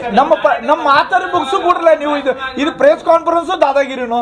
ನಮ್ಮ ಪ- ನಮ್ಮ ಮಾತಾಡಿ ಮುಗಿಸು ಬಿಡ್ರಲ್ಲ ನೀವು ಇದು ಇದು ಪ್ರೆಸ್ ಕಾನ್ಫರೆನ್ಸ್ ದಾದಾಗಿರಿನು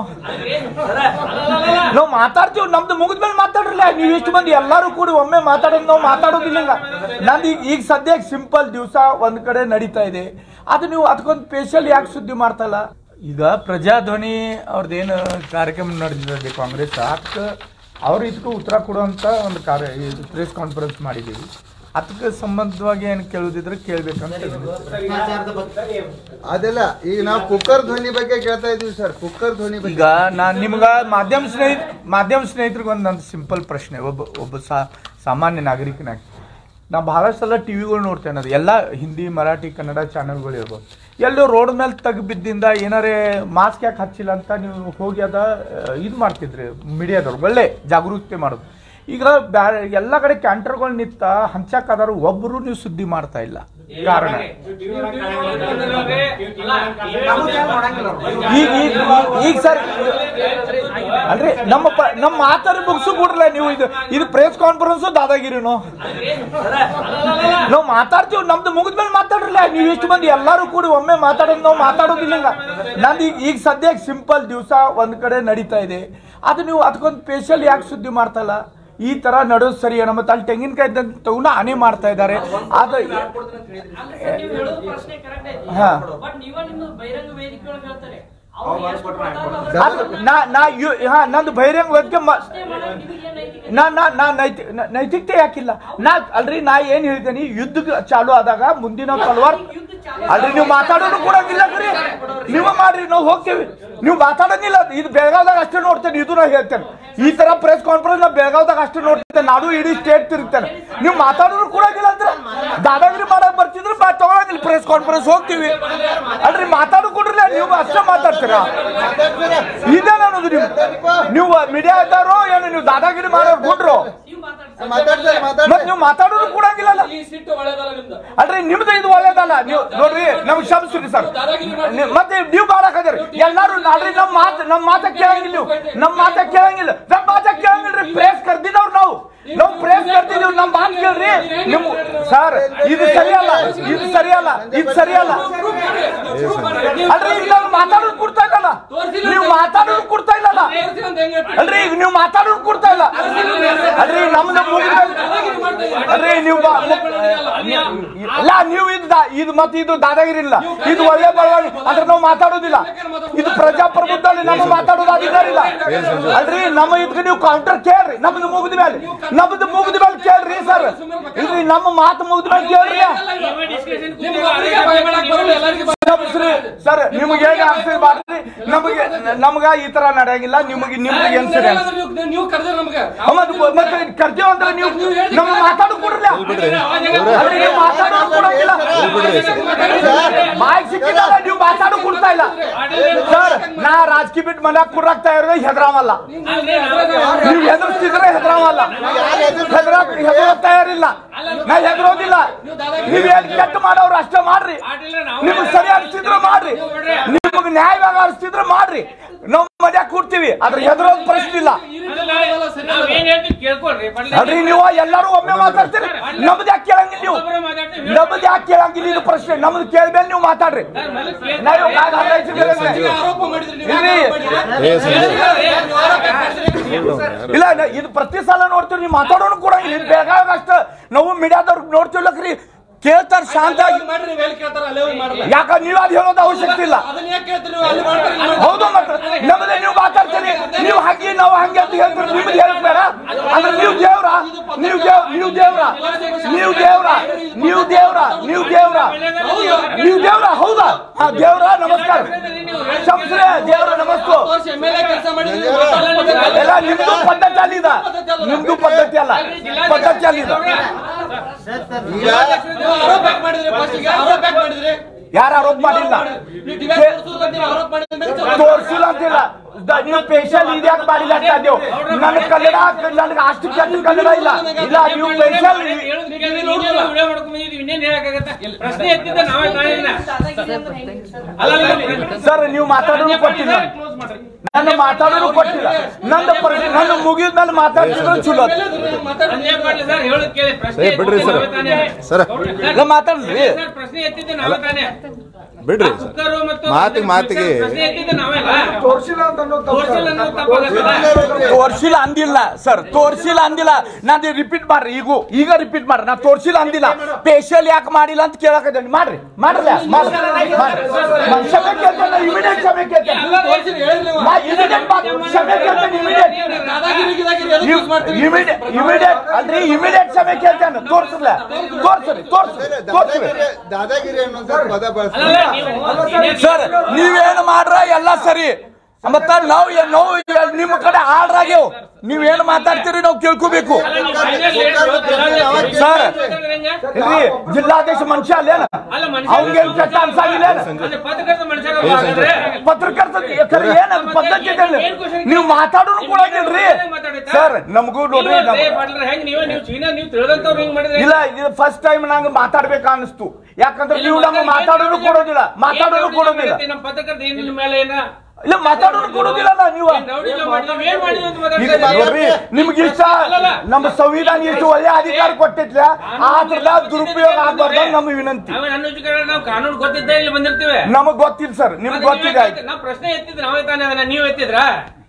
ನಾವು ಮಾತಾಡ್ತೀವಿ ನಮ್ದು ಮುಗಿದ್ಮೇಲೆ ಮಾತಾಡ್ರಲ್ಲ ನೀವು ಇಷ್ಟು ಮಂದಿ ಎಲ್ಲಾರು ಕೂಡಿ ಒಮ್ಮೆ ಮಾತಾಡೋದು ನಾವು ಮಾತಾಡೋದಿಲ್ಲ ಈಗ ನಂದು ಈಗ ಈಗ ಸದ್ಯಕ್ಕೆ ಸಿಂಪಲ್ ದಿವಸ ಒಂದ್ ಕಡೆ ನಡೀತಾ ಇದೆ ಅದು ನೀವು ಅದಕ್ಕೊಂದು ಸ್ಪೆಷಲ್ ಯಾಕೆ ಸುದ್ದಿ ಮಾಡ್ತಲ್ಲ ಈಗ ಪ್ರಜಾಧ್ವನಿ ಅವ್ರದ್ದೇನು ಕಾರ್ಯಕ್ರಮ ನಡೆದಿದೆ ಕಾಂಗ್ರೆಸ್ ಅದಕ್ಕೆ ಅವ್ರು ಇದಕ್ಕೂ ಉತ್ತರ ಕೊಡುವಂತ ಒಂದು ಕಾರ್ಯ ಪ್ರೆಸ್ ಕಾನ್ಫರೆನ್ಸ್ ಮಾಡಿದ್ದೀವಿ ಅದಕ್ಕೆ ಸಂಬಂಧವಾಗಿ ಏನು ಕೇಳೋದಿದ್ರೆ ಕೇಳ್ಬೇಕಂತ ಹೇಳಿದ್ವಿ. ಅದೆಲ್ಲ ಈಗ ನಾವು ಕುಕ್ಕರ್ ಧ್ವನಿ ಬಗ್ಗೆ ಕೇಳ್ತಾ ಇದೀವಿ ಸರ್ ಕುಕ್ಕರ್ ಧ್ವನಿ ಬಗ್ಗೆ ಈಗ ನಾನು ನಿಮ್ಗ ಮಾಧ್ಯಮ ಸ್ನೇಹಿತ ಮಾಧ್ಯಮ ಸ್ನೇಹಿತರಿಗೆ ಒಂದು ನಂದು ಸಿಂಪಲ್ ಪ್ರಶ್ನೆ ಒಬ್ಬ ಒಬ್ಬ ಸಾ ಸಾಮಾನ್ಯ ನಾಗರಿಕನಾಗಿ ನಾ ಬಹಳಷ್ಟು ಸಲ ಟಿ ವಿಗಳು ನೋಡ್ತೇನೆ ಅದು ಎಲ್ಲ ಹಿಂದಿ ಮರಾಠಿ ಕನ್ನಡ ಚಾನೆಲ್ಗಳು ಇರ್ಬೋದು ಎಲ್ಲೋ ರೋಡ್ ಮೇಲೆ ತೆಗ್ ಬಿದ್ದಿಂದ ಏನಾರೇ ಮಾಸ್ಕ್ ಯಾಕೆ ಹಚ್ಚಿಲ್ಲ ಅಂತ ನೀವು ಹೋಗಿ ಅದ ಇದು ಮಾಡ್ತಿದ್ರಿ ಮೀಡಿಯಾದವ್ರು ಒಳ್ಳೆ ಜಾಗರೂಕತೆ ಮಾಡೋದು ಈಗ ಬ್ಯಾರೆ ಎಲ್ಲ ಕಡೆ ಕ್ಯಾಂಟರ್ಗಳು ನಿಂತ ಹಂಚಕ್ಕಾದರೂ ಒಬ್ಬರು ನೀವು ಸುದ್ದಿ ಮಾಡ್ತಾ ಇಲ್ಲ ಕಾರಣ ಈಗ ಈಗ ಈಗ ಸರ್ ಅಲ್ರಿ ನಮ್ಮ ಪ- ನಮ್ಮ ಮಾತಾಡಿ ಮುಗಿಸು ಬಿಡ್ರಲ್ಲ ನೀವು ಇದು ಇದು ಪ್ರೆಸ್ ಕಾನ್ಫರೆನ್ಸ್ ದಾದಾಗಿರಿನು ನಾವು ಮಾತಾಡ್ತೀವಿ ನಮ್ದು ಮುಗಿದ್ಮೇಲೆ ಮಾತಾಡ್ರಲ್ಲ ನೀವು ಇಷ್ಟು ಮಂದಿ ಎಲ್ಲಾರು ಕೂಡಿ ಒಮ್ಮೆ ಮಾತಾಡೋದು ನಾವು ಮಾತಾಡೋದಿಲ್ಲ ಈಗ ನಂದು ಈಗ ಈಗ ಸದ್ಯಕ್ಕೆ ಸಿಂಪಲ್ ದಿವಸ ಒಂದ್ ಕಡೆ ನಡೀತಾ ಇದೆ ಅದು ನೀವು ಅದಕ್ಕೊಂದು ಸ್ಪೆಷಲ್ ಯಾಕೆ ಸುದ್ದಿ ಮಾಡ್ತಲ್ಲ ಈ ತರ ನಡೆಯೋದು ಸರಿ ಮತ್ತೆ ಅಲ್ಲಿ ತೆಂಗಿನಕಾಯಿ ತಗೊಂಡು ಆನೆ ಮಾಡ್ತಾ ಇದ್ದಾರೆ ಅದು ನೀವು ಹೇಳೋದು ಪ್ರಶ್ನೆ ಕರೆಕ್ಟ್ ಐತಿ ಹಾ. ಬಟ್ ನೀವ ನಿಮ್ಮ ಬಹಿರಂಗ ವೇದಿಕೆ ಒಳಗೆ ಹೇಳ್ತಾರೆ ಅವ್ರು ಎಷ್ಟು ಕೊಡ್ತಾರೋ ಅದ್ರ ಅದು ನಾ ನಾ ಯು- ಹಾ ನಂದು ಬಹಿರಂಗ ವೇದಿಕೆ ಮ- ಪ್ರಶ್ನೆ ಮಾಡಕ್ ನಿಮ್ಗೆ ಏನ್ ನೈತಿಕ ನಾ ನಾ ನಾ ನೈತಿ ನ- ನೈತಿಕತೆ ಯಾಕಿಲ್ಲ ನಾ ಅಲ್ರಿ ನಾ ಏನ್ ಹೇಳಿದ್ದೇನೆ ಯುದ್ಧ ಚಾಲು ಆದಾಗ ಮುಂದಿನ ತಲವಾರ್ ಅಲ್ರಿ ನೀವು ಮಾತಾಡೋದು ಕೊಡಂಗಿಲ್ಲ ಕರಿ ನೀವು ಮಾಡ್ರಿ ನಾವು ಹೋಗ್ತೇವೆ ನೀವು ಮಾತಾಡೋದಿಲ್ಲ ಇದು ಬೆಳಗಾವ್ದಾಗ ಅಷ್ಟೇ ನೋಡ್ತೇನೆ ಇದು ನಾ ಹೇಳ್ತೇನೆ ಈ ತರ ಪ್ರೆಸ್ ಕಾನ್ಫರೆನ್ಸ್ ನಾ ಬೆಳಗಾವ್ದಾಗ ಅಷ್ಟೇ ನೋಡ್ತೇನೆ ನಾಡು ಇಡೀ ಸ್ಟೇಟ್ ತಿರುಗ್ತೇನೆ ನೀವು ಮಾತಾಡೋದು ಕೊಡಂಗಿಲ್ಲ ಅಂದ್ರೆ ದಾದಾಗಿರಿ ಮಾಡಕ್ ಬರ್ತಿದ್ರೆ ಬಾ ತಗೊಳಂಗಿಲ್ಲ ಪ್ರೆಸ್ ಕಾನ್ಫರೆನ್ಸ್ ಹೋಗ್ತೀವಿ ಅಲ್ರಿ ಮಾತಾಡೋ ಕೊಡ್ರಲ್ಲ ನೀವು ಅಷ್ಟೇ ಮಾತಾಡ್ತೀರಾ ಇದೇ ಅನ್ನೋದು ನೀವು ನೀವು ಮೀಡಿಯಾ ಇದ್ದಾರೋ ಏನು ನೀವು ದಾದಾಗಿರಿ ಮಾಡೋರು ಕೊಟ್ರು ನೀವು ಮಾತಾಡ್ಸಿ ಮಾತಾಡ್ತಾರೆ ಮತ್ ಮಾತಾಡ್ತಾರೆ ನೀವು ಮಾತಾಡೋದು ಕೊಡಂಗಿಲ್ಲಲ್ಲ ಈ ಸಿಟ್ಟು ಒಳ್ಳೇದಲ್ಲ ನಿಮ್ದು ಅಲ್ರಿ ನಿಮ್ದು ಇದು ಒಳ್ಳೇದಲ್ಲ ನೀವು ನೋಡ್ರಿ ನಮ್ಗೆ ಕ್ಷಮಿಸ್ರಿ ಸರ್ ನೀವ್- ಮತ್ತೆ ನೀವು ಮಾಡಕದಿರಿ ಎಲ್ಲಾರು ಅಲ್ರಿ ನಮ್ಮ ಮಾತು ನಮ್ಮ ಮಾತ ಕೇಳಂಗಿಲ್ಲ ನೀವು ನಮ್ಮ ಮಾತ ಕೇಳಂಗಿಲ್ಲ ನಮ್ಮ ಮಾತ ಕೇಳಂಗಿಲ್ರಿ ಪ್ರೇಸ್ ಕರ್ದಿದವ್ರು ನಾವು ನಾವು ಪ್ರೇಸ್ ಕರ್ದಿದೀವಿ ನಮ್ಮ ಮಾತು ಕೇಳ್ರಿ ನಿಮ್ ಸರ್ ಇದು ಸರಿಯಲ್ಲ ಇದು ಸರಿಯಲ್ಲ ಇದು ಸರಿಯಲ್ಲ ಅಲ್ರಿ ಈಗ ನಾವು ಮಾತಾಡೋದು ಕೊಡ್ತಾ ಇಲ್ಲಲ್ಲ ನೀವು ಮಾತಾಡೋದು ಕೊಡ್ತಾ ಇಲ್ಲಲ್ಲ ಅಲ್ರಿ ಈಗ ನೀವು ಮಾತಾಡೋದು ಕೊಡ್ತಾ ಇಲ್ಲ ಅಲ್ರಿ ನಮ್ದು ಮುಗಿದ ಅಲ್ರಿ ನೀವು ಬಾ- ಇಲ್ಲ ನೀವು ಇದು ದಾ- ಇದು ಮತ್ತೆ ಇದು ದಾದಾಗಿರಿ ಇಲ್ಲ ಇದು ಒಳ್ಳೆ ಬೆಳವಣಿಗೆ ಅಂದ್ರೆ ನಾವು ಮಾತಾಡೋದಿಲ್ಲ ಇದು ಪ್ರಜಾಪ್ರಭುತ್ವದಲ್ಲಿ ನಮ್ಮ ಮಾತಾಡೋದು ಅಧಿಕಾರ ಇಲ್ಲ ಅಲ್ರಿ ನಮ್ಮ ಇದಕ್ಕೆ ನೀವು ಕೌಂಟರ್ ಕೇಳ್ರಿ ನಮ್ದು ಮುಗಿದ ಮೇಲೆ ನಮ್ದು ಮುಗಿದ ಮೇಲೆ ಕೇಳ್ರಿ ಸರ್ ಇಲ್ರಿ ನಮ್ಮ ಮಾತು ಮುಗಿದ ಮೇಲೆ ಕೇಳ್ರಿ ಕ್ಷಮಿಸ್ರಿ ಸರ್ ನಿಮ್ಗೆ ಹೇಗೆ ಅನ್ಸಿದ್ ಮಾಡ್ರಿ ನಮಗೆ ನಮ್ಗ ಈ ತರ ನಡೆಯಂಗಿಲ್ಲ ನಿಮಗೆ ನಿಮ್ಗೆ ಏನ್ ಸರಿ ಅನ್ಸುತ್ತೆ? ನೀವು ಕರೆದ್ರೆ ನಮ್ಗೆ ಮತ್ತೆ ಮತ್ತೆ ಕರ್ತೀವಿ ಅಂದ್ರೆ ನೀವು ನಮ್ಮ ಮಾತಾಡೋ ಕೊಡ್ರಲ್ಲ ಅಲ್ರಿ ನೀವು ಮಾತಾಡೋದು ಕೊಡಂಗಿಲ್ಲ ಮಾಹಿತಿ ಸಿಕ್ಕಿಲ್ಲ ನೀವು ಮಾತಾಡೋ ಕೊಡ್ತಾ ಇಲ್ಲ ಸರ್ ನಾ ರಾಜಕೀಯ ಬಿಟ್ಟು ಮನ್ಯಾಗ ಕುರ್ರಾಗ್ತಾ ಇರೋದು ಹೆದರಾವಲ್ಲ ನೀವು ಹೆದರ್ಸ್ತಿದ್ರೆ ಹೆದರಾವಲ್ಲ ಹೆದರ ಹೆದರೋ ತಯಾರಿಲ್ಲ ನಾ ಹೆದರೋದಿಲ್ಲ ನೀವ್ ಏನ್ ಕೆಟ್ಟ ಮಾಡೋರು ಅಷ್ಟೇ ಮಾಡ್ರಿ ನಿಮ್ಗೆ ಸರಿ ಅನ್ಸಿದ್ರೆ ಮಾಡ್ರಿ ನಿಮ್ಗೆ ನ್ಯಾಯವಾಗಿ ಅನ್ಸ್ತಿದ್ರೆ ಮಾಡ್ರಿ ನಾವು ಮನ್ಯಾಗ ಕೂಡ್ತೀವಿ ಅದ್ರ ಹೆದರೋದ್ ಪ್ರಶ್ನೆ ಇಲ್ಲ ನಾವೇನ್ ಹೇಳ್ತೀವಿ ಕೇಳ್ಕೊಳ್ರಿ ಅಲ್ರಿ ನೀವು ಎಲ್ಲರೂ ಒಮ್ಮೆ ಮಾತಾಡ್ತೀರಿ ನಮ್ದು ಯಾಕೆ ಕೇಳಂಗಿಲ್ಲ ನೀವು ನಮ್ದು ಯಾಕೆ ಕೇಳಂಗಿಲ್ಲ ಇದು ಪ್ರಶ್ನೆ ನಮ್ದು ಕೇಳ್ಮೇಲೆ ನೀವು ಮಾತಾಡ್ರಿ ನಾವು ಕಾಯ್ದೆ ಹಂಗಾಯ್ತಿದ್ದೀರಿ ಅಂದ್ರೆ. ಆರೋಪ ಮಾಡಿದ್ರಿ ನೀವು ಇಲ್ರಿ. ಇಲ್ಲ ನ- ಇದು ಪ್ರತಿ ಸಲ ನೋಡ್ತೀವಿ ನೀವು ಮಾತಾಡೋನು ಕೂಡ ಇಲ್ಲಿ ಬೆಳಗಾವಿ ಅಷ್ಟ ನಾವು ಮೀಡಿಯಾದವ್ರು ನೋಡ್ತಿರ್ಲಕ್ರಿ ಕೇಳ್ತಾರ ಶಾಂತಾಗಿ ಮಾಡ್ರಿ ನೀವು ಎಲ್ಲಿ ಕೇಳ್ತಾರ ಅಲ್ಲೇ ಹೋಗಿ ಮಾಡ್ರಿ ಯಾಕ ನೀವ್ ಅದು ಹೇಳೋದು ಅವಶ್ಯಕತೆ ಇಲ್ಲ ಅದನ್ನ ಯಾಕೆ ಕೇಳ್ತೀರಿ ನೀವು ಅಲ್ಲಿ ಮಾಡ್ತೀರಿ ಇಲ್ಲಿ ಮಾಡ್ತೀರಿ. ಹೌದು ಮತ್ತೆ ನಮ್ಮದೇ ನೀವು ಮಾತಾಡ್ತೀರಿ ನೀವು ಹಾಗೆ ನಾವು ಹಂಗೆ ಅಂತ ಹೇಳ್ತೀರಿ ನಿಮ್ದು ಹೇಳಕ್ ಬೇಡ ಅಂದ್ರೆ ನೀವು ದೇವ್ರ ನೀವು ದೇವ್ ನೀವು ದೇವ್ರ ನೀವು ದೇವ್ರ ನೀವು ದೇವ್ರ ನೀವು ದೇವ್ರ ನೀವು ದೇವ್ರ ಹೌದಾ ಹಾ ದೇವ್ರ ನಮಸ್ಕಾರ ಶಂಸ್ರೆ ದೇವ್ರ ನಮಸ್ಕೋ ಹತ್ತು ವರ್ಷ MLA ಕೆಲಸ ಮಾಡಿದ್ರಿ ನೀವು ಮಾತಾಡೋದು ಎಲ್ಲ ನಿಮ್ದು ಪದ್ಧತಿ ಅಲ್ಲಿದ ನಿಮ್ದು ಪದ್ಧತಿ ಅಲ್ಲ ಪದ್ಧತಿ ಅಲ್ಲಿದ ಈಗ ನೀವು ಆರೋಪ ಯಾಕೆ ಮಾಡಿದ್ರಿ first ಗೆ? ಆರೋಪ ಯಾಕೆ ಮಾಡಿದ್ರಿ ಯಾರು ಆರೋಪ ಮಾಡಿಲ್ಲ ನೀವು ಡಿಬೇಟ್ ತೋರಿಸೋದು ಅಂತ ನೀವು ಆರೋಪ ಮಾಡಿದ ಮೇಲೆ ತೋರಿಸಿ. ತೋರ್ಸಿಲ್ಲ ಅಂತಿಲ್ಲ ದ- ನೀವು ಸ್ಪೆಷಲ್ ಇದ್ಯಾಕೆ ಮಾಡಿಲ್ಲ ಅಂತ ಇದ್ದೇವು ನನ್ನ ಕನ್ನಡ ನನಗೆ ಅಷ್ಟು ಕೆಟ್ಟ ಕನ್ನಡ ಇಲ್ಲ ಇಲ್ಲ ನೀವು ಸ್ಪೆಷಲ್ ಪ್ರಶ್ನೆ ಎತ್ತಿದ್ದ ನಾವೇ ನಾವೇನ ದಾದಾಗಿರಿ ಅಂದ್ರೆ ಹೆಂಗೆ ಸರ್ ಅಲ್ಲ ಸರ್ ನೀವು ಮಾತಾಡೋದು ಕೊಟ್ಟಿಲ್ಲ ಕ್ಲೋಸ್ ಮಾಡ್ರಿ ನನ್ನ ಮಾತಾಡೋದು ಕೊಟ್ಟಿಲ್ಲ ನನ್ನ ಪರಿ ನನ್ನ ಮುಗಿದ ಮೇಲೆ ಮಾತಾಡ್ತಿದ್ರು ಚಲೋ ಅದು. ಮಾತಾಡಿ ಮಾಡ್ಲಿ ಸರ್ ಹೇಳೋದ್ ಕೇಳಿ ಪ್ರಶ್ನೆ ಏ, ಬಿಡ್ರಿ ಎತ್ತಿದ್ದು ಸರ್. ನಾವೇ ತಾನೇ. ಸರ್ ಇಲ್ಲ ಮಾತಾಡ್ರಿ ಸರ್ ಪ್ರಶ್ನೆ ಎತ್ತಿದ್ದು ನಾವೇ ತಾನೇ ಬಿಡ್ರಿ ಆ ಕುಕ್ಕರು ಮತ್ತು ಮಾತಿಗೆ ಮಾತಿಗೆ ಪ್ರಶ್ನೆ ಎತ್ತಿದ್ದು ನಾವೇಲ್ಲ ತೋರ್ಸಿಲ್ಲ ಅಂತ ಅನ್ನೋದು ತಪ್ಪು ತೋರ್ಸಿಲ್ಲ ಸರ್. ಅನ್ನೋದು ತಪ್ಪಾಗತ್ತಲ್ಲ? ತೋರ್ಸಿಲ್ಲ ಅಂದಿಲ್ಲ ಸರ್ ತೋರ್ಸಿಲ್ಲ ಅಂದಿಲ್ಲ ನಾನು ರಿಪೀಟ್ ಮಾಡ್ರಿ ಈಗ ಈಗ ರಿಪೀಟ್ ಮಾಡ್ರಿ ನಾ ತೋರ್ಸಿಲ್ಲ ಅಂದಿಲ್ಲ ಸ್ಪೆಷಲ್ ಯಾಕೆ ಮಾಡಿಲ್ಲ ಅಂತ ಕೇಳಕತ್ತೇನೆ ಮಾಡ್ರಿ ಮಾಡ್ರಿ ಮಾಡ್ರಿ ಮಾಡ್ರಿ ನಾನ್ ಕ್ಷಮೆ ಕೇಳ್ತೇನೆ ಇಮಿಡಿಯೇಟ್ ಕ್ಷಮೆ ಕೇಳ್ತೇನೆ ಎಲ್ಲ ತೋರ್ಸಿರಿ, ಹೇಳಿರಿ ನೀವು. ನಾ immediate ಮಾಡ್- ಕ್ಷಮೆ ಕೇಳ್ತೇನೆ ಇಮಿಡಿಯೇಟ್ ನೀವು ದಾದಾಗಿರಿ ಗೀದಾಗಿರಿ ಎದಕ್ಕೆ use ಮಾಡ್ತೀರಿ? ಇಮಿಡಿಯೇಟ್ ಇಮಿಡಿಯೇಟ್ ಅಲ್ರಿ ಇಮಿಡಿಯೇಟ್ ಕ್ಷಮೆ ಕೇಳ್ತೇನೆ ತೋರ್ಸಲ್ಲ ತೋರ್ಸ್ರಿ ತೋರ್ಸ್ರಿ ತೋರ್ಸ್ರಿ ದಾದಾಗಿರಿ ದಾದಾಗಿರಿ ಅನ್ನೋ ಪದ ಬಳಸ್ತಾರೆ ಅಲ್ಲಲ್ಲ, ನೀವು ಏನೇ- ಸರ್ ನೀವೇನು ಮಾಡ್ರ ಎಲ್ಲ ಸರಿ ಮತ್ತ ನಾವು ಏ- ನಾವು ಏ- ನಿಮ್ಮ ಕಡೆ ಆರ್ಡರ್ ಆಗ್ಯಾವ ನೀವೇನು ಮಾತಾಡ್ತೀರಿ ನಾವು ಕೇಳ್ಕೋಬೇಕು ಅಲ್ಲ, ನೀವು final ಹೇಳಿದ್ರು, ಜಿಲ್ಲಾಧ್ಯಕ್ಷರು. ಸರ್. ಹೆಂಗೆ? ಇಲ್ರಿ ಜಿಲ್ಲಾಧೀಶ ಮನುಷ್ಯ ಅಲ್ಲೇನ ಅಲ್ಲ, ಮನುಷ್ಯ- ಅವ್ನಿಗೇನ್ ಕೆಟ್ಟ ಅನ್ಸಾಗಿಲ್ಲ ಅಲ್ಲಿ ಪತ್ರಕರ್ತ ಮನುಷ್ಯರು ಹಾಗಾದ್ರೆ? ಪತ್ರಕರ್ತ ಖರೆ ಏನ್ ಅದ್ ಪದ್ಧತಿ ಇದೆ ಅಲ್ಲಿ? ನೀವು ಮಾತಾಡೋನು ಕೊಡಂಗಿಲ್ರಿ ಸರ್ ನಮಗೂ ನೋಡ್ರಿ ನೀವು ನಮ್- ಏ ಮಾಡ್ಲಿಲ್ಲ, ಹೆಂಗ್ ನೀವೇ ನೀವು ಚೀನಾ ನೀವು ತಿಳಿದಂತವ್ರು ಹಿಂಗ್ ಮಾಡಿದ್ರೆ ಇಲ್ಲ ಇದು ಫಸ್ಟ್ ಟೈಮ್ ನಂಗೆ ಮಾತಾಡ್ಬೇಕು ಅನಿಸ್ತು ಯಾಕಂದ್ರೆ ನೀವು ನಮ್ಗೆ ಮಾತಾಡೋನು ಕೊಡೋದಿಲ್ಲ ಮಾತಾಡೋನು ಕೊಡೋದಿಲ್ಲ ನಮ್ಮ ಪತ್ರಕರ್ತ ಏನ್ ನಿಮ್ಮ ಮೇಲೆ ಏನ ಇಲ್ಲ ಮಾತಾಡೋನು ಕೊಡೋದಿಲ್ಲ ನಾ ನೀವು ಏನ್ ರೌಡಿಸಂ ಮಾಡಿದ್ವಿ, ಏನ್ ಮಾಡಿದ್ವಿ ಅಂತ ಮಾತಾಡ್ತಾ ಈಗ ಇದ್ದೀರಿ? ನೋಡ್ರಿ ನಿಮ್ಗೆ ಇಷ್ಟ ನಮ್ಮ ಸಂವಿಧಾನ ಎಷ್ಟು ಒಳ್ಳೆ ಅಧಿಕಾರ ಕೊಟ್ಟಿದ್ಲ ಆದ್ರಲ್ಲ ದುರುಪಯೋಗ ಆಗ್ಬಾರ್ದು ಅಂತ ನಮ್ಮ ವಿನಂತಿ ನಾವೇ ನನ್ನ ವಿಚಾರ ನಾವು ಕಾನೂನು ಗೊತ್ತಿದ್ದೇ ಇಲ್ಲಿ ಬಂದಿರ್ತೀವಿ ನಮಗ್ ಗೊತ್ತಿಲ್ಲ ಸರ್ ನಿಮ್ಗೆ ಗೊತ್ತಿದೆ ಆಯ್ತು ನಾವು ಪ್ರಶ್ನೆ ಎತ್ತಿದ್ರೆ ನಾವೇ ತಾನೇ ಅದನ್ನ ನೀವು ಎತ್ತಿದ್ರ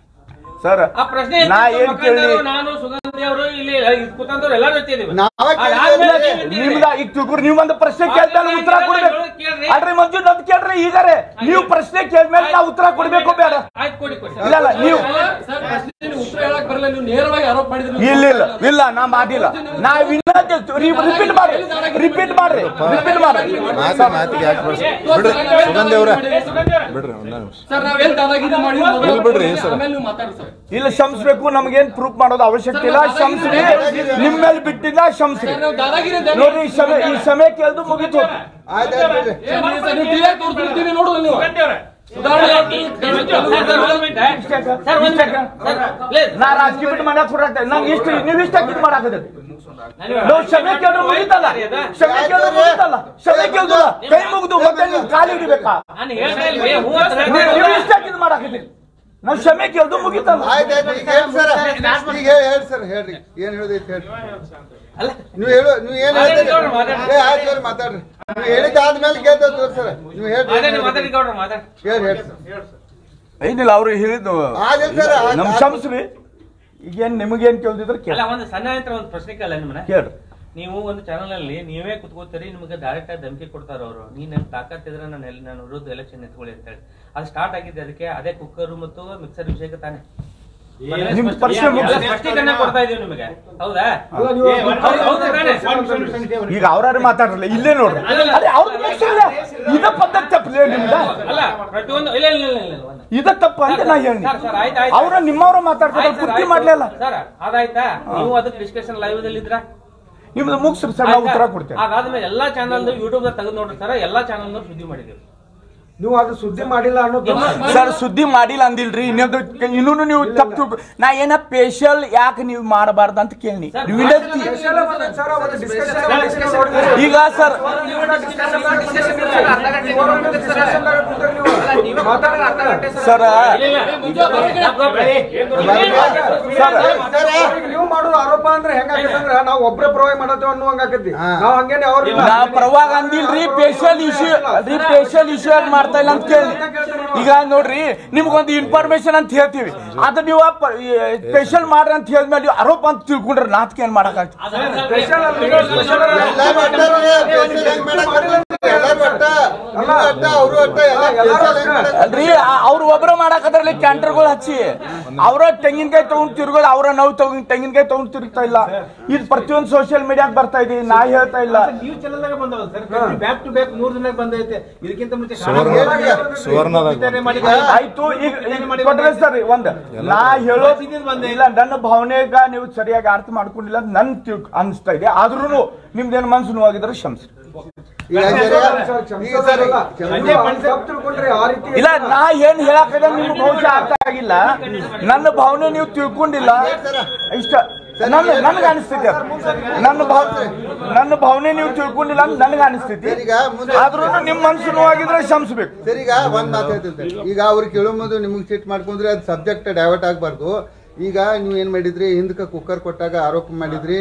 ಸರ್ ಆ ಪ್ರಶ್ನೆ ನಾ ಎತ್ತಿದ್ದು ಏನ್ ಕೇಳಿ ಮಕ್ಕಂದವರು, ನಾನು ಸುಗಂಧಿ ಅವರು ಇಲ್ಲಿ ಕೂತಂತವ್ರು ಎಲ್ಲಾರು ಎತ್ತಿದೀವಿ ನಾವೇ ಅದಾದ್ಮೇಲೆ ಕೇಳ್ತೀವಿ. ನೀವು ಎತ್ತಿದ್ರಿ. ನಿಮ್ದ ಈಗ ತಿಳ್ಕೊರಿ ನೀವ್ ಒಂದು ಪ್ರಶ್ನೆ ಕೇಳ್ತಾನೆ ಉತ್ತರ ಕೊಡ್ಬೇಕು ಅಲ್ರಿ ಮಂಜು ನದ್ ಕೇಳ್ರಿ ಈಗಾರೆ ನೀವು ಪ್ರಶ್ನೆ ಕೇಳ್ಮೇಲೆ ನಾವು ಉತ್ತರ ಕೊಡ್ಬೇಕು ಬೇಡ ಆಯ್ತು ಕೊಡಿ ಕೊಡಿ ಇಲ್ಲ ಇಲ್ಲ ನೀವು ಸರ್ ಪ್ರಶ್ನೆ ಉತ್ತರ ಹೇಳಕ್ ಬರಲ್ಲ ನೀವು ನೇರವಾಗಿ ಆರೋಪ ಮಾಡಿದ್ರಿ ಇಲ್ಲ ಇಲ್ಲ ಇಲ್ಲ ನಾ ಮಾಡಿಲ್ಲ ನಾ ವಿನಂತಿ ರಿಪೀಟ್ ಮಾಡ್ರಿ ರಿಪೀಟ್ ಮಾಡ್ರಿ ರಿಪೀಟ್ ಮಾಡ್ರಿ ಮಾತಿ ಮಾತಿಗೆ ಯಾಕೆ ಬರ್ಸಿ ಬಿಡ್ರಿ ಸುಗಂಧಿ ಅವ್ರ ಬಿಡ್ರಿ ಒಂದ ನಿಮಿಷ ಸರ್ ನಾವೇನ್ ದಾದಾಗಿರಿ ಮಾಡಿ ಇಲ್ಲ ಬಿಡ್ರಿ, ಸರ್. ಆಮೇಲೆ ನೀವು ಮಾತಾಡಿ ಸರ್ ಇಲ್ಲ ಶಂಸ್ಬೇಕು ನಮ್ಗೇನ್ ಪ್ರೂಫ್ ಮಾಡೋದು ಅವಶ್ಯಕತೆ ಇಲ್ಲ ಶಂಸ್ರಿ ನಿಮ್ ಮೇಲೆ ಬಿಟ್ಟಿಲ್ಲ ಶಂಸ್ರಿ ಸರ್, ನಾವು ದಾದಾಗಿರಿ ಅಂತ ನೋಡ್ರಿ ಈ ಸಮಯ ಈ ಸಮಯ ಕೇಳ್ದು ಮುಗಿತು ಆಯ್ತು ಆಯ್ತು ಬಿಡ್ರಿ. ಏನ್ ಮಾಡಿ ಸರ್, ನೀವು ಟಿವಿ ತೋರಿಸ್ಬಿಡ್ತೀವಿ ನೋಡೋದು ನೀವು ಸುಗಂಧಿ ಅವ್ರೆ. ಉದಾಹರಣೆ ಹೇಳ್ತೀನಿ. ಸರ್, ಸರ್, ಒಂದ್ ಮಿನಿಟ್. ಸರ್, ಒಂದ್ ಮಿನಿಟ್. Sir, please. ನಾ ರಾಜಕೀಯ ಬಿಟ್ಟು ಮನೆ ಕೊಡಾಕ್ತೇನೆ ನಂಗೆ ಇಷ್ಟ ನೀವ್ ಇಷ್ಟ ಕಿತ್ ಮಾಡಾಕತ್ತೀರಿ ನಾವು ಕ್ಷಮೆ ಕೇಳಿದ್ರೆ ಮುಗಿತಲ್ಲ ಕ್ಷಮೆ ಕೇಳಿದ್ರೆ ಮುಗಿತಲ್ಲ ಕ್ಷಮೆ ಕೇಳ್ದಲ್ಲ ಕೈ ಮುಗಿದು ಮತ್ತೆ ನೀವು ಕಾಲು ಹಿಡಿಬೇಕಾ ನಾನು ಹೇಳ್ತಾ ಇಲ್ರಿ, ಹೂ ಅಂತ ನೀವು ಹೇಳ್ತಾ ನೀವು ಇಲ್ರಿ. ಇಷ್ಟ ಕಿತ್ ಮಾಡಾಕತ್ತೀರಿ ನಾವು ಕ್ಷಮೆ ಕೇಳ್ದು ಮುಗಿತಲ್ಲ ಆಯ್ತು ಆಯ್ತು ಈಗ ಹೇಳಿ ಸರ್ ಈಗ ಹೇಳಿ ಹೇಳಿ ಸರ್ ಹೇಳ್ರಿ ಏನ್ ಹೇಳೋದೈತಿ ಹೇಳ್ರಿ ನೀವು ಹೇಳು ನೀವು ಏನ್ ಮಾತಾಡಿ ಹೇಳ್ತೀರಿ ಗೌಡ್ರು, ಮಾತಾಡಿ. ಏ ಆಯ್ತು ಹೇಳ್ರಿ ಮಾತಾಡ್ರಿ ನೀವು ಹೇಳಿದ್ದಾದ್ಮೇಲೆ ಕೇಳ್ತೇವೆ ತೋರಿ ಸರ್ ನೀವು ಮಾತಾಡಿ, ಹೇಳ್ರಿ ಮಾತಾಡಿ ಗೌಡ್ರು, ಮಾತಾಡಿ. ಹೇಳಿ ಹೇಳಿ ಸರ್ ಏನಿಲ್ಲ ಅವ್ರು ಹೇಳಿದ್ದು ಆಗಿಲ್ಲ ಸರ್ ಆಯ್ತು, ನಮ್ ಆಯ್ತು. ಕ್ಷಮಿಸ್ರಿ ಈಗೇನ್ ನಿಮಗೇನ್ ಕೇಳ್ದಿದ್ರೆ ಕೇಳ ಅಲ್ಲ ಒಂದು ಸಣ್ಣ ಹತ್ರ ಒಂದು ಪ್ರಶ್ನೆ ಕೇಳಲ್ಲ ನಿಮ್ಮನ್ನ ಕೇಳ್ರಿ ನೀವು ಒಂದು ಚಾನಲ್ ಅಲ್ಲಿ ನೀವೇ ಕುತ್ಕೋತೀರಿ ನಿಮಗೆ ಡೈರೆಕ್ಟ್ ಆಗಿ ಧಮಕಿ ಕೊಡ್ತಾರ ಅವರು ನೀನ್ ನನ್ ತಾಕತ್ ಇದ್ರೆ ನಾನು ಎಲ್ಲಿ ನಾನು ವಿರುದ್ಧ ಎಲೆಕ್ಷನ್ ನಿಂತ್ಕೊಳ್ಳಿ ಅಂತ ಹೇಳಿ ಅದು ಸ್ಟಾರ್ಟ್ ಆಗಿದೆ ಅದಕ್ಕೆ ಅದೇ ಕುಕ್ಕರ್ ಮತ್ತು ಮಿಕ್ಸರ್ ವಿಷಯಕ್ಕೆ ತಾನೆ ನಿಮ್ ಪ್ರಶ್ನೆ ಮುಗ್ಸಿ. ಸ್ಪಷ್ಟೀಕರಣ ಕೊಡ್ತಾ ಇದೀವಿ ನಿಮಗೆ ಹೌದಾ ಅಲ್ಲ, ನೀವು- ಹೌದು, ಹೌದು ತಾನೆ? ಈಗ ಅವ್ರಾರು ಮಾತಾಡ್ರಲ್ಲ ಇಲ್ಲೇ ನೋಡ್ರಿ ಅದೇ ಅವ್ರದ್ದು ಮುಗ್ಸಿಲ್ಲ ಇದ ಪದ್ಧತಿ ತಪ್ಪಲೇ ನಿಮ್ದ ಅಲ್ಲ ಪ್ರತಿಯೊಂದು ಇಲ್ಲ ಇಲ್ಲ ಇಲ್ಲ ಇಲ್ಲ ಒಂದು. ಇದ ತಪ್ಪ ಅಂತ ನಾ ಹೇಳಿ ಸರ್, ಸರ್, ಆಯ್ತು, ಆಯ್ತು. ಅವ್ರ ನಿಮ್ಮವ್ರ ಮಾತಾಡ್ತಾರೆ ಆಯ್ತು ಸರ್, ಪೂರ್ತಿ ಆಯ್ತು. ಮಾಡ್ಲಿಲ್ಲ ಸರ್ ಅದಾಯ್ತಾ ನೀವು ಅದಕ್ಕೆ ಡಿಸ್ಕಷನ್ ಲೈವ್ ದಲ್ಲಿ ಇದ್ರ ನಿಮ್ದು ಮುಗ್ಸ್ರಿ ಸರ್ ನಾವು ಉತ್ತರ ಕೊಡ್ತೇವೆ ಅದಾದ್ಮೇಲೆ ಎಲ್ಲಾ ಚಾನಲ್ ಯೂಟ್ಯೂಬ್ ತೆಗೆದು ನೋಡ್ರಿ ಸರ್ ಎಲ್ಲಾ ಚಾನಲ್ ಸುದ್ದಿ ಮಾಡಿದೀವಿ ನೀವು ಅದು ಸುದ್ದಿ ಮಾಡಿಲ್ಲ ಅನ್ನೋದು ಸರ್ ಸುದ್ದಿ ಮಾಡಿಲ್ಲ ಅಂದಿಲ್ರಿ ಇನ್ನೊಂದು ಇನ್ನೂ ನೀವು ತಪ್ಪು ತಿಳ್ಕೊ- ನಾ ಏನ ಸ್ಪೆಷಲ್ ಯಾಕೆ ನೀವು ಮಾಡಬಾರ್ದು ಅಂತ ಕೇಳಿ ವಿನಂತಿ ಸರ್ ಅವತ್ತು ಡಿಸ್ಕಷನ್ ಈಗ ಸರ್ ಸರ್ ಸರ್ ನೀವು ಮಾಡೋದು ಆರೋಪ ಅಂದ್ರೆ ಹೆಂಗಾಕತ್ತಂದ್ರ ನಾವು ಒಬ್ರೇ ಪ್ರೊವೈಡ್ ಮಾಡತ್ತೇವ ಅನ್ನುವಂಗಾಕತಿ ಹಾ. ನಾವ್ ಹಂಗೇನೆ ಅವ್ರ ನಾ ಪರವಾಗ ಅಂದಿಲ್ರಿ ಸ್ಪೆಷಲ್ ಇಶ್ಯೂ ರೀ ಸ್ಪೆಷಲ್ ಇಶ್ಯೂ ಆಗಿ ಮಾಡ್ತಾ ಇಲ್ಲ ಅಂತ ಕೇಳಿ ಈಗ ನೋಡ್ರಿ ನಿಮ್ಗೊಂದು ಇನ್ಫಾರ್ಮೇಶನ್ ಅಂತ ಹೇಳ್ತೀವಿ ಅದ ನೀವು ಸ್ಪೆಷಲ್ ಮಾಡ್ರಿ ಅಂತ ಹೇಳಿದ್ಮೇಲೆ ನೀವು ಆರೋಪ ಅಂತ ತಿಳ್ಕೊಂಡ್ರೆ ನಾತ್ಕ ಏನ್ ಮಾಡಕ್ಕಾಗ್ತದೆ ಸ್ಪೆಷಲ್ ಎಲ್ಲ ಮಾಡ್ತಾರ್ರಿ, special ಹೆಂಗ್ ಮಾಡಕ್ ಬರ್ತೈತಿ? ಎಲ್ಲಾರು ಅಟ್ಟ, ನೀವು ಅಟ್ಟ, ಅವ್ರು ಅಟ್ಟ, ಎಲ್ಲ special ಹೆಂಗ್ ಮಾಡಕ್ ಅಲ್ರಿ ಅವ್ರು ಒಬ್ರ ಮಾಡಾಕದ್ರಲ್ಲಿ ಕ್ಯಾಂಟರ್ಗಳು ಹಚ್ಚಿ ಅವ್ರ ತೆಂಗಿನಕಾಯಿ ತಗೊಂಡ್ ತಿರ್ಗೋದು ಅವ್ರ ನೋವು ತಗೊಂಡ್ ತೆಂಗಿನಕಾಯಿ ತಗೊಂಡ್ ತಿರುಗ್ತಾ ಇಲ್ಲ ಇದು ಪ್ರತಿಯೊಂದು ಸೋಷಿಯಲ್ ಮೀಡಿಯಾಕ್ ಬರ್ತಾ ಇದೆ ನಾ ಹೇಳ್ತಾ ಇಲ್ಲ ನ್ಯೂಸ್ ಚಾನಲ್ ಬಂದವ ಸರ್ ಬ್ಯಾಕ್ ಟು ಬ್ಯಾಕ್ ಮೂರ್ ದಿನ ಬಂದೈತೆ ಇದಕ್ಕಿಂತ ಮುಂಚೆ ಸುವರ್ಣ ಸುವರ್ಣದಾಗ ಆಯ್ತು ಈಗ ಈಗ ಕೊಟ್ರೆ ಸರ್ ಒಂದ್ ನಾ ಹೇಳೋದು ಇಲ್ಲ ನನ್ನ ಭಾವನೆಗ ನೀವು ಸರಿಯಾಗಿ ಅರ್ಥ ಮಾಡ್ಕೊಂಡಿಲ್ಲ ಅಂತ ನನ್ ತಿಳ್ ಅನಿಸ್ತಾ ಇದೆ ಆದ್ರೂ ನಿಮ್ದೇನು ಮನ್ಸು ನೋವಾಗಿದ್ರೆ ಕ್ಷಮಿಸಿ ಈಗ ಸರಿ, ಈಗ ಸರಿ, ತಿಳ್ಕೊಂಡ್ರಿ ಆ ರೀತಿ ಇಲ್ಲ ನಾ ಏನ್ ಹೇಳಕದ ನಿಮ್ಗೆ ಬಹುಶಃ ಅರ್ಥ ಆಗಿಲ್ಲ ನನ್ನ ಭಾವನೆ ನೀವು ತಿಳ್ಕೊಂಡಿಲ್ಲ ಇಷ್ಟ ನನ್ನ ನನ್ಗೆ ಅನಿಸ್ತೈತಿ ಅದು. ನನ್ನ ಭಾವ ನನ್ನ ಭಾವನೆ ನೀವು ತಿಳ್ಕೊಂಡಿಲ್ಲ ಅಂತ ನನಗೆ ಅನಿಸ್ತೈತಿ ಸರ್, ಈಗ ಮುಂದೆ- ಆದ್ರೂ ನಿಮ್ ಮನ್ಸು ನೋವಾಗಿದ್ರೆ ಕ್ಷಮಿಸ್ಬೇಕು ಸರ್ ಈಗ ಒಂದ್ ಮಾತು ಹೇಳ್ತೀನಿ ಈಗ ಅವ್ರು ಕೇಳೋ ಮುಂದೆ ನಿಮಗೆ ಸಿಟ್ ಮಾಡ್ಕೊಂಡ್ರೆ ಅದು ಸಬ್ಜೆಕ್ಟ್ ಡೈವರ್ಟ್ ಆಗಬಾರ್ದು ಈಗ ನೀವು ಏನ್ ಮಾಡಿದ್ರಿ ಹಿಂದಕ್ಕೆ ಕುಕ್ಕರ್ ಕೊಟ್ಟಾಗ ಆರೋಪ ಮಾಡಿದ್ರಿ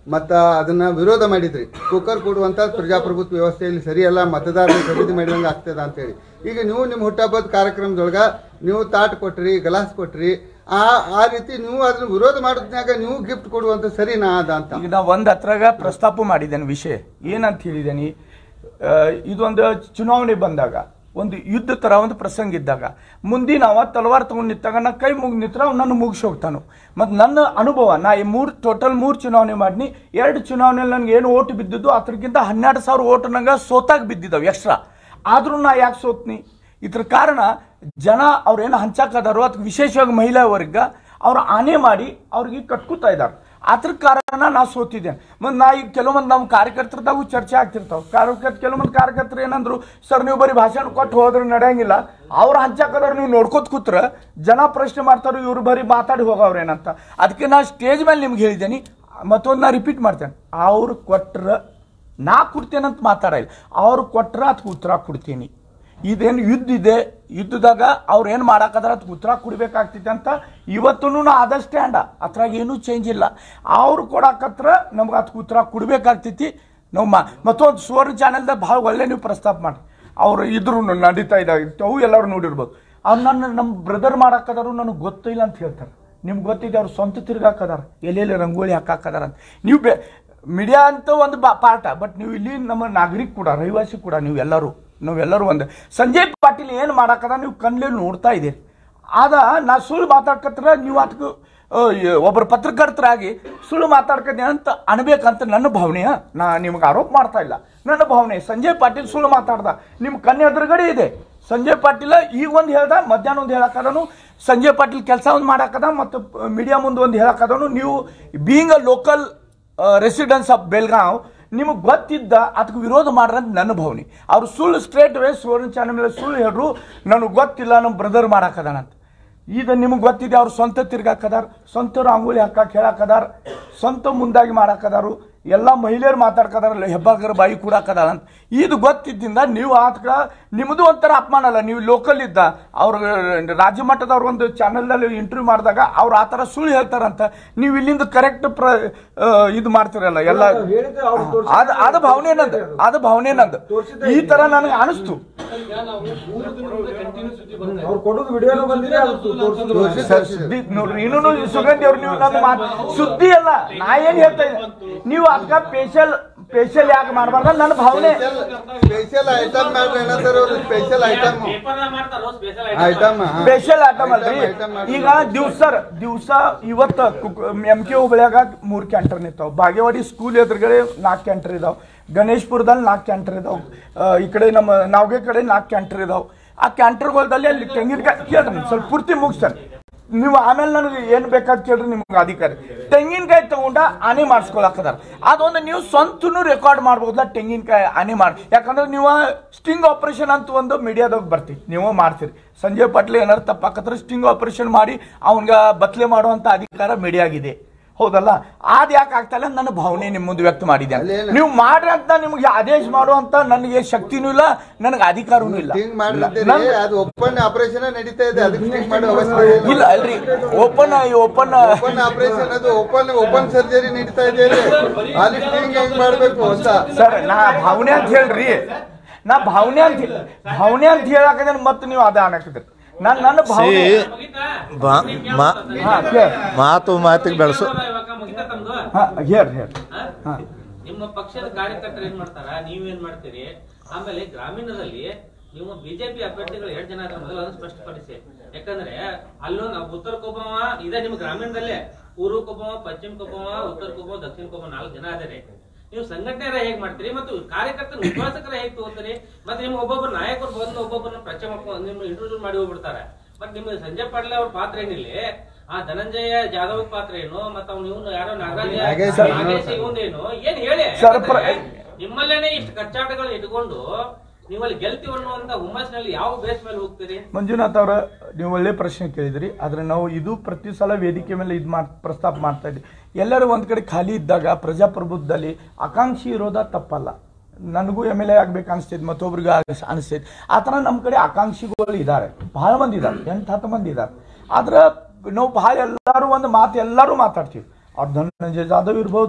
ಮತ್ತ ಅದನ್ನ ವಿರೋಧ ಮಾಡಿದ್ರಿ ಕುಕ್ಕರ್ ಕೊಡುವಂತ ಪ್ರಜಾಪ್ರಭುತ್ವ ವ್ಯವಸ್ಥೆಯಲ್ಲಿ ಸರಿಯಲ್ಲ ಮತದಾರರು ಖರೀದಿ ಮಾಡಿದಂಗೆ ಆಗ್ತದ ಅಂತೇಳಿ ಈಗ ನೀವು ನಿಮ್ಮ ಹುಟ್ಟಹಬ್ಬದ ಕಾರ್ಯಕ್ರಮದೊಳಗ ನೀವು ತಾಟ್ ಕೊಟ್ರಿ ಗಲಾಸ್ ಕೊಟ್ರಿ ಆ ಆ ರೀತಿ ನೀವು ಅದನ್ನ ವಿರೋಧ ಮಾಡೋದ್ನಾಗ ನೀವು ಗಿಫ್ಟ್ ಕೊಡುವಂತ ಸರಿನಾ ಅದ ಅಂತ ಈಗ ನಾ ಒಂದ್ ಹತ್ರಾಗ ಪ್ರಸ್ತಾಪ ಮಾಡಿದ್ದೇನೆ ವಿಷಯ ಏನಂತ ಹೇಳಿದ್ದೇನೆ ಆ, ಇದೊಂದು ಚುನಾವಣೆ ಬಂದಾಗ ಒಂದು ಯುದ್ಧ ತರ ಒಂದು ಪ್ರಸಂಗ ಇದ್ದಾಗ ಮುಂದಿನ ಅವ ತಲವಾರ್ ತಗೊಂಡ್ ನಿಂತಾಗ ನಾ ಕೈ ಮುಗಿ ನಿಂತ್ರ ಅವ್ನು ನನ್ನ ಮುಗಿಸಿ ಹೋಗ್ತಾನು ಮತ್ತು ನನ್ನ ಅನುಭವ ನಾ ಈ ಮೂರು ಟೋಟಲ್ ಮೂರು ಚುನಾವಣೆ ಮಾಡಿನಿ ಎರಡು ಚುನಾವಣೆಯಲ್ಲಿ ನನಗೆ ಏನು ಓಟ್ ಬಿದ್ದಿದ್ದು ಅದ್ರಕ್ಕಿಂತ ಹನ್ನೆರಡು ಸಾವಿರ ಓಟ್ ನಂಗೆ ಸೋತಾಗ ಬಿದ್ದಿದ್ದಾವೆ ಎಕ್ಸ್ಟ್ರಾ ಆದ್ರೂ ನಾ ಯಾಕೆ ಸೋತ್ನಿ ಇದ್ರ ಕಾರಣ ಜನ ಅವ್ರೇನು ಹಂಚಾಕದಾರೋ ಅದಕ್ಕೆ ವಿಶೇಷವಾಗಿ ಮಹಿಳಾ ವರ್ಗ ಅವ್ರು ಆನೆ ಮಾಡಿ ಅವ್ರಿಗೆ ಕಟ್ಕೋತಾ ಇದ್ದಾರೆ ಅದ್ರ ಕಾರಣ ನಾ ಸೋತಿದ್ದೇನೆ ಮತ್ತು ನಾ ಈಗ ಕೆಲವೊಂದು ನಮ್ಮ ಕಾರ್ಯಕರ್ತರದಾಗೂ ಚರ್ಚೆ ಆಗ್ತಿರ್ತಾವೆ ಕಾರ್ಯಕರ್ತ ಕೆಲವೊಂದು ಕಾರ್ಯಕರ್ತರು ಏನಂದ್ರು ಸರ್ ನೀವು ಬರೀ ಭಾಷಣ ಕೊಟ್ಟು ಹೋದ್ರೆ ನಡೆಯಂಗಿಲ್ಲ ಅವ್ರ ಹಂಚಾಕದವ್ರು ನೀವು ನೋಡ್ಕೋತ ಕೂತ್ರ ಜನ ಪ್ರಶ್ನೆ ಮಾಡ್ತಾರೆ ಇವ್ರು ಬರೀ ಮಾತಾಡಿ ಹೋಗವ್ರೇನಂತ ಅದಕ್ಕೆ ನಾ ಸ್ಟೇಜ್ ಮೇಲೆ ನಿಮ್ಗೆ ಹೇಳಿದ್ದೇನೆ ಮತ್ತೊಂದು ನಾ ರಿಪೀಟ್ ಮಾಡ್ತೇನೆ ಅವ್ರು ಕೊಟ್ರ ನಾ ಕೊಡ್ತೇನಂತ ಮಾತಾಡಿಲ್ಲ ಅವ್ರು ಕೊಟ್ರ ಅದಕ್ಕೆ ಉತ್ತರ ಕೊಡ್ತೀನಿ ಇದೇನು ಯುದ್ಧ ಇದೆ ಯುದ್ಧದಾಗ ಅವ್ರು ಏನು ಮಾಡಾಕದಾರ ಅದಕ್ಕೆ ಉತ್ತರ ಕೊಡ್ಬೇಕಾಗ್ತೈತೆ ಅಂತ ಇವತ್ತೂ ನಾ ಅದ ಸ್ಟ್ಯಾಂಡ ಅದ್ರಾಗ ಏನೂ ಚೇಂಜ್ ಇಲ್ಲ ಅವ್ರು ಕೊಡಾಕತ್ರ ನಮ್ಗೆ ಅದಕ್ಕೆ ಉತ್ತರ ಕೊಡ್ಬೇಕಾಗ್ತೈತಿ ನಾವು ಮಾ ಮತ್ತೊಂದು ಸುವರ್ಣ ಚಾನೆಲ್ದಾಗ ಭಾಳ ಒಳ್ಳೆ ನೀವು ಪ್ರಸ್ತಾಪ ಮಾಡಿ ಅವ್ರು ಇದ್ರು ನಡೀತಾ ಇದ್ದಾಗ ಅವು ಎಲ್ಲರೂ ನೋಡಿರ್ಬೋದು ಅವ್ರು ನನ್ನ ನಮ್ಮ ಬ್ರದರ್ ಮಾಡಾಕದಾರು ನನಗೆ ಗೊತ್ತಿಲ್ಲ ಅಂತ ಹೇಳ್ತಾರೆ ನಿಮ್ಗೆ ಗೊತ್ತಿದೆ ಅವ್ರು ಸ್ವಂತ ತಿರ್ಗಾಕದಾರ ಎಲ್ಲೆಲ್ಲಿ ರಂಗೋಲಿ ಹಾಕಾಕದಾರ ಅಂತ ನೀವು ಬೆ ಮೀಡಿಯಾ ಅಂತ ಒಂದು ಬಾ ಪಾಠ ಬಟ್ ನೀವು ಇಲ್ಲಿ ನಮ್ಮ ನಾಗರಿಕ ಕೂಡ ರಹಿವಾಸಿ ಕೂಡ ನೀವು ಎಲ್ಲರೂ ನಾವೆಲ್ಲರೂ ಒಂದು ಸಂಜಯ್ ಪಾಟೀಲ್ ಏನು ಮಾಡಾಕದ ನೀವು ಕಣ್ಲಿ ನೋಡ್ತಾ ಇದ್ದೀರಿ ಆದ ನಾ ಸುಳ್ಳು ಮಾತಾಡ್ಕತ್ರ ನೀವು ಅದಕ್ಕೆ ಒಬ್ಬರು ಪತ್ರಕರ್ತರಾಗಿ ಸುಳ್ಳು ಮಾತಾಡ್ಕದೆ ಅಂತ ಅನ್ಬೇಕಂತ ನನ್ನ ಭಾವನೆಯ ನಾ ನಿಮ್ಗೆ ಆರೋಪ ಮಾಡ್ತಾ ಇಲ್ಲ ನನ್ನ ಭಾವನೆ ಸಂಜಯ್ ಪಾಟೀಲ್ ಸುಳ್ಳು ಮಾತಾಡ್ದ ನಿಮ್ಮ ಕಣ್ಣೆ ಎದುರುಗಡೆ ಇದೆ ಸಂಜಯ್ ಪಾಟೀಲ ಈಗ ಒಂದು ಹೇಳ್ದ ಮಧ್ಯಾಹ್ನ ಒಂದು ಹೇಳಕ್ಕದನು ಸಂಜಯ್ ಪಾಟೀಲ್ ಕೆಲಸ ಒಂದು ಮಾಡಾಕದ ಮತ್ತು ಮೀಡಿಯಾ ಮುಂದೆ ಒಂದು ಹೇಳಕ್ಕದನು ನೀವು being a local residence of Belgaum ನಿಮಗೆ ಗೊತ್ತಿದ್ದ ಅದಕ್ಕೆ ವಿರೋಧ ಮಾಡ್ರಂತ ನನ್ನ ಭಾವನೆ ಅವ್ರು ಸುಳ್ಳು ಸ್ಟ್ರೇಟ್ ವೇ ಸುವರ್ಣ ಚಾನಲ್ ಮೇಲೆ ಸುಳ್ಳು ಹೇಳ್ರು ನನಗೆ ಗೊತ್ತಿಲ್ಲ ನಮ್ಮ ಬ್ರದರ್ ಮಾಡಾಕದಾನಂತ ಈಗ ನಿಮಗೆ ಗೊತ್ತಿದೆ ಅವ್ರು ಸ್ವಂತ ತಿರ್ಗಾಕದಾರ ಸ್ವಂತ ರಂಗೋಲಿ ಹಾಕಕ್ಕೆ ಹೇಳಾಕದಾರ ಸ್ವಂತ ಮುಂದಾಗಿ ಮಾಡಾಕದಾರು ಎಲ್ಲ ಮಹಿಳೆಯರು ಮಾತಾಡ್ಕದಾರಲ್ಲ ಹೆಬ್ಬಾಗರ ಬಾಯಿ ಕೂಡಾಕದಾರ ಅಂತ ಇದು ಗೊತ್ತಿದ್ದಿಂದ ನೀವು ಆತ್ಕ ನಿಮ್ಮದು ಒಂಥರ ಅಪಮಾನ ಅಲ್ಲ ನೀವು ಲೋಕಲ್ ಇದ್ದ ಅವ್ರ ರಾಜ್ಯ ಮಟ್ಟದವ್ರ ಒಂದು ಚಾನಲ್ನಲ್ಲಿ ಇಂಟರ್ವ್ಯೂ ಮಾಡಿದಾಗ ಅವ್ರು ಆ ಥರ ಸುಳ್ಳು ಹೇಳ್ತಾರಂತ ನೀವು ಇಲ್ಲಿಂದ ಕರೆಕ್ಟ್ ಪ್ರ ಆ, ಇದು ಮಾಡ್ತಿರಲ್ಲ ಎಲ್ಲ ಹೇಳಿದ್ದು ಅವ್ರು ತೋರ್ಸಿದ್ದು ಅದು ಅದು ಭಾವನೆ ನಂದು ಅದು ಭಾವನೆ ನಂದು ಈ ತರ ನನಗೆ ಅನಿಸ್ತು ಈಗ ನಾವು ಮೂರು ದಿನದಿಂದ ಕಂಟಿನ್ಯೂ ಸುದ್ದಿ ಬರ್ತಾ ಇದೆ. ಅವ್ರು ಕೊಡೋದು ವಿಡಿಯೋನು ಬಂದಿದೆ ಅದು ತೋರಿಸಿದ್ರು ಸರ್ ಸುದ್ದಿ ನೋಡ್ರಿ ಇನ್ನೂ ಸುಗಂಧಿ ಅವ್ರು ನೀವು ನನ್ನ ಮಾತು ಸುದ್ದಿ ಅಲ್ಲ ನಾ ಏನ್ ಹೇಳ್ತಾ ಇದ್ದೆ ನೀವು ಅದಕ್ಕ ಸ್ಪೆಷಲ್ ಸ್ಪೆಷಲ್ ಯಾಕೆ ಮಾಡಬಾರ್ದ ನನ್ನ ಭಾವನೆ ಸ್ಪೆಷಲ್ ಐಟಮ್ ಮಾಡ್ರಿ ಏನಂತಾರ ಅವ್ರು ಸ್ಪೆಷಲ್ ಐಟಮ್ ಪೇಪರ್ನಾಗ ಮಾಡ್ತಾರೋ ಸ್ಪೆಷಲ್ ಐಟಮ್ ಸ್ಪೆಷಲ್ ಐಟಮ್ ಅಲ್ರಿ Item ಮಾಡ್ರಿ. ಈಗ ದಿವ್ಸ ದಿವ್ಸ ಇವತ್ತ ಎಂ ಕೆ ಹುಬ್ಳ್ಯಾಗ ಮೂರ್ ಕ್ಯಾಂಟರ್ ನಿಂತಾವ ಬಾಗೇವಾಡಿ ಸ್ಕೂಲ್ ಎದುರುಗಡೆ ನಾಲ್ಕು ಕ್ಯಾಂಟರ್ ಇದಾವ ಗಣೇಶ್ಪುರದಲ್ಲಿ ನಾಲ್ಕು ಕ್ಯಾಂಟರ್ ಇದಾವ ಈ ಕಡೆ ನಮ್ಮ ನಾವ್ಗೆ ಕಡೆ ನಾಲ್ಕು ಕ್ಯಾಂಟರ್ ಇದಾವ ಆ ಕ್ಯಾಂಟರ್ಗಳದಲ್ಲಿ ಅಲ್ಲಿ ತೆಂಗಿನಕಾಯಿ ಕೇಳ್ರಿ ಸ್ವಲ್ಪ ಪೂರ್ತಿ ಮುಗಿಸ್ತಾನೆ ನೀವು ಆಮೇಲೆ ನನಗೆ ಏನು ಬೇಕಾದ್ ಕೇಳ್ರಿ ನಿಮ್ಗೆ ಅಧಿಕಾರಿ ತೆಂಗಿನಕಾಯಿ ತಗೊಂಡ ಆನೆ ಮಾಡಿಸ್ಕೊಳಕದಾರ ಅದೊಂದು ನೀವು ಸ್ವಂತನು ರೆಕಾರ್ಡ್ ಮಾಡ್ಬೋದಲ್ಲ ತೆಂಗಿನಕಾಯಿ ಆನೆ ಮಾಡಿ ಯಾಕಂದ್ರೆ ನೀವು ಸ್ಟಿಂಗ್ ಆಪರೇಷನ್ ಅಂತ ಒಂದು ಮೀಡಿಯಾದಾಗ ಬರ್ತೀವಿ ನೀವು ಮಾಡ್ತೀರಿ ಸಂಜಯ್ ಪಾಟ್ಲೆ ಏನಾರು ತಪ್ಪಾಕತ್ರ ಸ್ಟಿಂಗ್ ಆಪರೇಷನ್ ಮಾಡಿ ಅವನ್ಗ ಬತ್ಲೆ ಮಾಡುವಂತ ಅಧಿಕಾರ ಮೀಡಿಯಾಗಿದೆ ಹೌದಲ್ಲ ಅದ್ ಯಾಕೆ ಆಗ್ತಾ ಇಲ್ಲ ನನ್ನ ಭಾವನೆ ನಿಮ್ಮ ಮುಂದೆ ವ್ಯಕ್ತ ಮಾಡಿದ್ದೇನೆ ಅಲ್ಲೇನು? ನೀವು ಮಾಡ್ರಿ ಅಂತ ನಿಮ್ಗೆ ಆದೇಶ ಮಾಡುವಂತ ನನಗೆ ಶಕ್ತಿನೂ ಇಲ್ಲ ನನಗೆ ಅಧಿಕಾರನೂ ಇಲ್ಲ ಥಿಂಕ್ ಮಾಡಿರ್ತೀರಿ ನನ್- ಅದು ಓಪನ್ ಆಪರೇಷನ್ ನಡೀತಾ ಇದೆ ಅದಕ್ಕೆ ಥಿಂಕ್ ಮಾಡೋ ಅವಶ್ಯಕತೆ ಇಲ್ಲ ಇಲ್ಲ ಅಲ್ರಿ ಓಪನ್ ಓಪನ್ ಓಪನ್ ಆಪರೇಷನ್ ಅದು ಓಪನ್ ಓಪನ್ ಸರ್ಜರಿ ನಡೀತಾ ಇದೆ ಅಲ್ಲಿ ಥಿಂಕ್ ಹೆಂಗ್ ಮಾಡ್ಬೇಕು ಅಂತ ಸರ್ ನಾ ಭಾವನೆ ಅಂತ ಹೇಳ್ರಿ ನಾ ಭಾವನೆ ಅಂತ ಹೇಳಿ ಭಾವನೆ ಅಂತ ಹೇಳಾಕದೇನು ಮತ್ತೆ ನೀವು ಅದ ಅನ್ನಕಿದ್ರಿ ನಾನು ನನ್ನ ಭಾವನೆ ಮುಗಿತಾ ಬಾ- ಮಾ- ಹಾ ಕೇಳ್ ಮಾತು ಮಾತಿಗೆ ಬೆಳೆಸು ಇವಾಗ ಮುಗಿತಾ ತಮ್ದು ಹಾ ಹೇಳ್ರಿ ಹೇಳ್ರಿ ಹಾ? ಹಾ ನಿಮ್ಮ ಪಕ್ಷದ ಕಾರ್ಯಕರ್ತರು ಏನ್ ಮಾಡ್ತಾರ ನೀವೇನ್ ಮಾಡ್ತೀರಿ ಆಮೇಲೆ ಗ್ರಾಮೀಣದಲ್ಲಿ ನೀವು ಬಿಜೆಪಿ ಅಭ್ಯರ್ಥಿಗಳು ಎರಡ್ ಜನ ಇದ್ರೆ ಮೊದಲು ಅದನ್ನ ಸ್ಪಷ್ಟಪಡಿಸಿ ಯಾಕಂದ್ರೆ ಅಲ್ಲೊಂದು ಉತ್ತರಕ್ಕೊಬ್ಬವ ಇದೆ ನಿಮ್ಮ ಗ್ರಾಮೀಣದಲ್ಲೇ ಪೂರ್ವಕ್ಕೊಬ್ಬವ ಪಶ್ಚಿಮಕ್ಕೊಬ್ಬವ ಉತ್ತರಕ್ಕೊಬ್ಬವ ದಕ್ಷಿಣಕ್ಕೊಬ್ಬವ ನಾಲ್ಕು ಜನ ಅದೇರಿ ನೀವು ಸಂಘಟನೆ ಹೇಗ್ ಮಾಡ್ತೀರಿ ಮತ್ತು ಕಾರ್ಯಕರ್ತರ ಉಪವಾಸಕರ ಹೇಗ್ ತಗೋತೀರಿ ಮತ್ತೆ ನಿಮ್ ಒಬ್ಬೊಬ್ಬರು ನಾಯಕರು ಬಂದು ಒಬ್ಬೊಬ್ಬರನ್ನ ಪ್ರಚಾರ ಮಾಡ್ಕೊಂಡು ನಿಮ್ಮ ಇಂಟರ್ವ್ಯೂ ಮಾಡಿ ಹೋಗ್ಬಿಡ್ತಾರೆ ಬಟ್ ನಿಮ್ಮ ಸಂಜಯ್ ಪಾಟೀಲ್ ಅವ್ರ ಪಾತ್ರ ಏನಿಲ್ಲ ಆ ಧನಂಜಯ ಜಾಧವ್ ಪಾತ್ರ ಏನು ಮತ್ತೆ ಅವ್ನು ಇವನು ಯಾರೋ ನಾಗರಾಜ ನಾಗೇಶ್ ನಾಗೇಶ್ ಇವಂದೇನು ಏನ್ ಹೇಳಿ ಸರ್, ಪ್ರ- ಯಾಕಂದ್ರೆ ನಿಮ್ಮಲ್ಲೇನೆ ಇಷ್ಟು ಕಚ್ಚಾಟಗಳು ಇಟ್ಕೊಂಡು ನೀವಲ್ಲಿ ಗೆಲ್ತೀವಿ ಅನ್ನುವಂತ ಹುಮ್ಮಸ್ನಲ್ಲಿ ಯಾವ ಬೇಸ್ ಮೇಲೆ ಹೋಗ್ತೀರಿ ಮಂಜುನಾಥ್ ಅವರ ನೀವು ಒಳ್ಳೆ ಪ್ರಶ್ನೆ ಕೇಳಿದ್ರಿ ಆದ್ರೆ ನಾವು ಇದು ಪ್ರತಿ ಸಲ ವೇದಿಕೆ ಮೇಲೆ ಇದು ಮಾಡ್ ಪ್ರಸ್ತಾಪ ಮಾಡ್ತಾ ಇದ್ವಿ ಎಲ್ಲರೂ ಒಂದ್ ಕಡೆ ಖಾಲಿ ಇದ್ದಾಗ ಪ್ರಜಾಪ್ರಭುತ್ವದಲ್ಲಿ ಆಕಾಂಕ್ಷಿ ಇರೋದ ತಪ್ಪಲ್ಲ ನನಗೂ ಎಮ್ ಎಲ್ ಎ ಆಗ್ಬೇಕು ಅನಿಸ್ತೈತಿ ಮತ್ತೊಬ್ರಿಗೆ ಆಗ- ಅನಿಸ್ತೈತಿ ಆ ಥರ ನಮ್ಮ ಕಡೆ ಆಕಾಂಕ್ಷಿಗಳು ಇದ್ದಾರೆ ಬಹಳ ಮಂದಿ ಇದ್ದಾರೆ ಎಂಟು ಹತ್ತು ಮಂದಿ ಇದ್ದಾರೆ ಆದ್ರೆ ನಾವು ಬಹಳ ಎಲ್ಲರೂ ಒಂದು ಮಾತು ಎಲ್ಲರೂ ಮಾತಾಡ್ತೀವಿ ಅವ್ರು ಧನಂಜಯ ಜಾಧವ್ ಇರ್ಬೋದು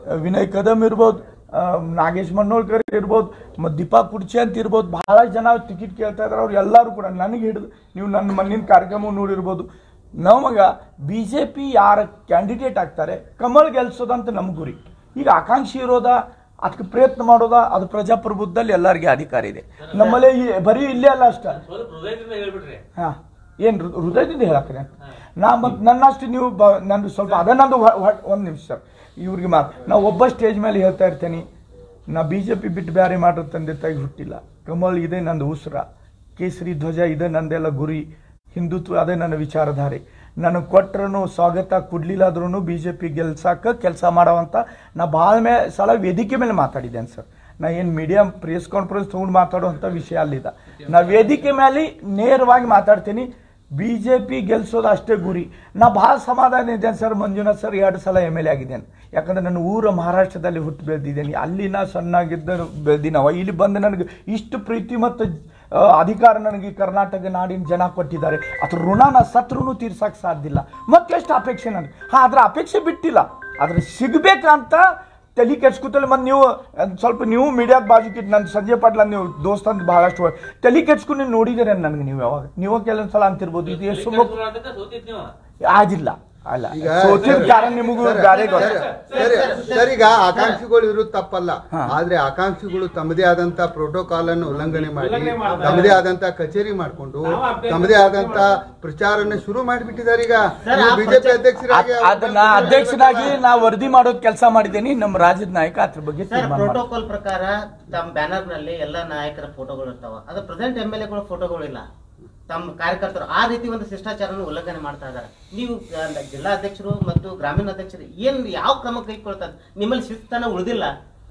ವಿನಯ್ ಕದಮ್ ಇರ್ಬೋದು ಆ, ನಾಗೇಶ್ ಮನ್ನೋಳ್ಕರ್ ಇರ್ಬೋದು ಮತ್ತು ದೀಪಾ ಕುರ್ಚಿ ಅಂತ ಇರ್ಬೋದು ಬಹಳ ಜನ ಟಿಕೆಟ್ ಕೇಳ್ತಾ ಇದ್ದಾರೆ ಅವ್ರು ಎಲ್ಲರೂ ಕೂಡ ನನಗೆ ಹಿಡಿದು ನೀವು ನನ್ನ ಮಣ್ಣಿನ ಕಾರ್ಯಕ್ರಮ ನೋಡಿರ್ಬೋದು ನಮಗ ಬಿ ಜೆ ಪಿ ಯಾರ ಕ್ಯಾಂಡಿಡೇಟ್ ಆಗ್ತಾರೆ ಕಮಲ್ ಗೆಲ್ಸೋದಂತ ನಮ್ಮ ಗುರಿ ಈಗ ಆಕಾಂಕ್ಷಿ ಇರೋದ ಅದಕ್ಕೆ ಪ್ರಯತ್ನ ಮಾಡೋದ ಅದು ಪ್ರಜಾಪ್ರಭುತ್ವದಲ್ಲಿ ಎಲ್ಲರಿಗೆ ಅಧಿಕಾರ ಇದೆ ನಮ್ಮಲ್ಲಿ ಈ- ಬರೀ ಇಲ್ಲೇ ಅಲ್ಲ ಅಷ್ಟ ಸ್ವಲ್ಪ ಹೃದಯದಿಂದ ಹೇಳ್ಬಿಡ್ರಿ ಹಾ ಏನ್ ಹೃ- ಹೃದಯದಿಂದ ಹೇಳಕ್ರೆ ನಾ ಮತ್ ನನ್ನಷ್ಟು ನೀವು ಬ- ನಂದು ಸ್ವಲ್ಪ ಅದ ನಂದು ಹೊ- ಹೊ- ಒಂದ್ ನಿಮಿಷ ಸರ್ ಇವ್ರಿಗೆ ಮಾತು ನಾ ಒಬ್ಬ ಸ್ಟೇಜ್ ಮೇಲೆ ಹೇಳ್ತಾ ಇರ್ತೇನೆ ನಾ ಬಿ ಜೆ ಪಿ ಬಿಟ್ಟು ಬೇರೆ ಮಾಡೋ ತಂದೆ ತಾಯಿ ಹುಟ್ಟಿಲ್ಲ ಕಮಲ್ ಇದೆ ನಂದು ಉಸಿರ ಕೇಸರಿ ಧ್ವಜ ಇದೆ ನಂದೆಲ್ಲ ಗುರಿ ಹಿಂದುತ್ವ ಅದೇ ನನ್ನ ವಿಚಾರಧಾರೆ ನನಗೆ ಕೊಟ್ರೂ ಸ್ವಾಗತ ಕೊಡ್ಲಿಲ್ಲಾದ್ರೂ ಬಿ ಜೆ ಪಿ ಗೆಲ್ಸಾಕ ಕೆಲಸ ಮಾಡೋವಂಥ ನಾ ಭಾಳ ಮೇ ಸಲ ವೇದಿಕೆ ಮೇಲೆ ಮಾತಾಡಿದ್ದೇನೆ ಸರ್ ನಾ ಏನು ಮೀಡಿಯಾ ಪ್ರೆಸ್ ಕಾನ್ಫರೆನ್ಸ್ ತೊಗೊಂಡು ಮಾತಾಡುವಂಥ ವಿಷಯ ಅಲ್ಲಿದ ನಾ ವೇದಿಕೆ ಮೇಲೆ ನೇರವಾಗಿ ಮಾತಾಡ್ತೀನಿ ಬಿ ಜೆ ಪಿ ಗೆಲ್ಸೋದು ಅಷ್ಟೇ ಗುರಿ ನಾ ಭಾಳ ಸಮಾಧಾನ ಇದ್ದೇನೆ ಸರ್ ಮಂಜುನಾಥ್ ಸರ್ ಎರಡು ಸಲ ಎಮ್ ಎಲ್ ಎ ಆಗಿದ್ದೇನೆ ಯಾಕಂದ್ರೆ ನನ್ನ ಊರ ಮಹಾರಾಷ್ಟ್ರದಲ್ಲಿ ಹುಟ್ಟು ಬೆಳೆದಿದ್ದೇನೆ ಅಲ್ಲಿ ನಾ ಸಣ್ಣಾಗಿದ್ದ ಬೆಳೆದಿನವ ಇಲ್ಲಿ ಬಂದು ನನಗೆ ಇಷ್ಟು ಪ್ರೀತಿ ಮತ್ತು ಆ, ಅಧಿಕಾರ ನನಗೆ ಈ ಕರ್ನಾಟಕ ನಾಡಿನ ಜನ ಕೊಟ್ಟಿದ್ದಾರೆ ಅದ್ರ ಋಣ ನಾ ಸತ್ರೂ ತೀರ್ಸಕ್ಕೆ ಸಾಧ್ಯ ಇಲ್ಲ ಮತ್ತೆಷ್ಟು ಅಪೇಕ್ಷೆ ನನಗೆ ಹಾಂ ಅದ್ರ ಅಪೇಕ್ಷೆ ಬಿಟ್ಟಿಲ್ಲ ಅದ್ರ ಸಿಗ್ಬೇಕಂತ ತಲೆ ಕೆಡ್ಸ್ಕೊತಲ್ಲಿ ಮತ್ತೆ ನೀವು ಅದ್ ಸ್ವಲ್ಪ ನೀವು ಮೀಡಿಯಾದ ಬಾಜುಕಿಟ್ಟು ನನ್ನ ಸಂಜಯ್ ಪಾಟ್ಲ ನೀವು ದೋಸ್ತ ಅಂತ ಬಹಳಷ್ಟು ತಲೆ ಕೆಡ್ಸ್ಕೊಂಡು ನೀವು ನೋಡಿದ್ದೀರ ನನಗೆ ನೀವು ಯಾವಾಗ ನೀವು ಕೆಲವೊಂದು ಸಲ ಅಂತಿರ್ಬೋದು ಇದು ಎಷ್ಟು ಸುಮ್ಮ ಅದಕ್ಕೆ ಸೋತಿದ್ ನೀವು ಆಗಿಲ್ಲ ಅಲ್ಲ ಈಗ ಸೋತಿದ ಕಾರಣ ನಿಮಗೂ ಸರ್, ಬ್ಯಾರೆ ಸರ್, ಸರಿ ಸರ್ ಈಗ ಆಕಾಂಕ್ಷಿಗಳು ಇರೋದು ತಪ್ಪಲ್ಲ ಆದ್ರೆ ಆಕಾಂಕ್ಷಿಗಳು ತಮ್ಮದೇ ಆದಂತ ಪ್ರೋಟೋಕಾಲ್ ಅನ್ನು ಉಲ್ಲಂಘನೆ ಮಾಡಿ ತಮ್ಮದೇ ಆದಂತ ಕಚೇರಿ ಮಾಡ್ಕೊಂಡು ತಮ್ಮದೇ ಆದಂತ ಪ್ರಚಾರನ ಶುರು ಮಾಡಿಬಿಟ್ಟಿದ್ದಾರೆ ಈಗ ಬಿಜೆಪಿ ಅಧ್ಯಕ್ಷರಾಗಿ ಅದ್- ಅದನ್ನ ಅಧ್ಯಕ್ಷನಾಗಿ ನಾ ವರದಿ ಮಾಡೋದ್ ಕೆಲಸ ಮಾಡಿದ್ದೇನೆ ನಮ್ಮ ರಾಜ್ಯದ ನಾಯಕ ಅದ್ರ ಬಗ್ಗೆ ಸರ್ ತೀರ್ಮಾನ ಮಾಡ್ತಾರೆ. ಪ್ರೋಟೋಕಾಲ್ ಪ್ರಕಾರ ತಮ್ಮ ಬ್ಯಾನರ್ ನಲ್ಲಿ ಎಲ್ಲ ನಾಯಕರ ಫೋಟೋಗಳು ಇರ್ತಾವ ಅದು ಪ್ರೆಸೆಂಟ್ ಎಂ ಎಲ್ ಎಗಳು ಫೋಟೋಗಳು ಇಲ್ಲ ತಮ್ಮ ಕಾರ್ಯಕರ್ತರು ಆ ರೀತಿ ಒಂದು ಶಿಷ್ಟಾಚಾರನ ಉಲ್ಲಂಘನೆ ಮಾಡ್ತಾ ಇದ್ದಾರೆ ನೀವು ಆ, ಜಿಲ್ಲಾ ಅಧ್ಯಕ್ಷರು ಮತ್ತು ಗ್ರಾಮೀಣ ಅಧ್ಯಕ್ಷರು ಏನ್ ಯಾವ ಕ್ರಮ ಕೈಗೊಳ್ತಾರೆ ನಿಮ್ಮಲ್ಲಿ ಶಿಸ್ತನ ಉಳಿದಿಲ್ಲ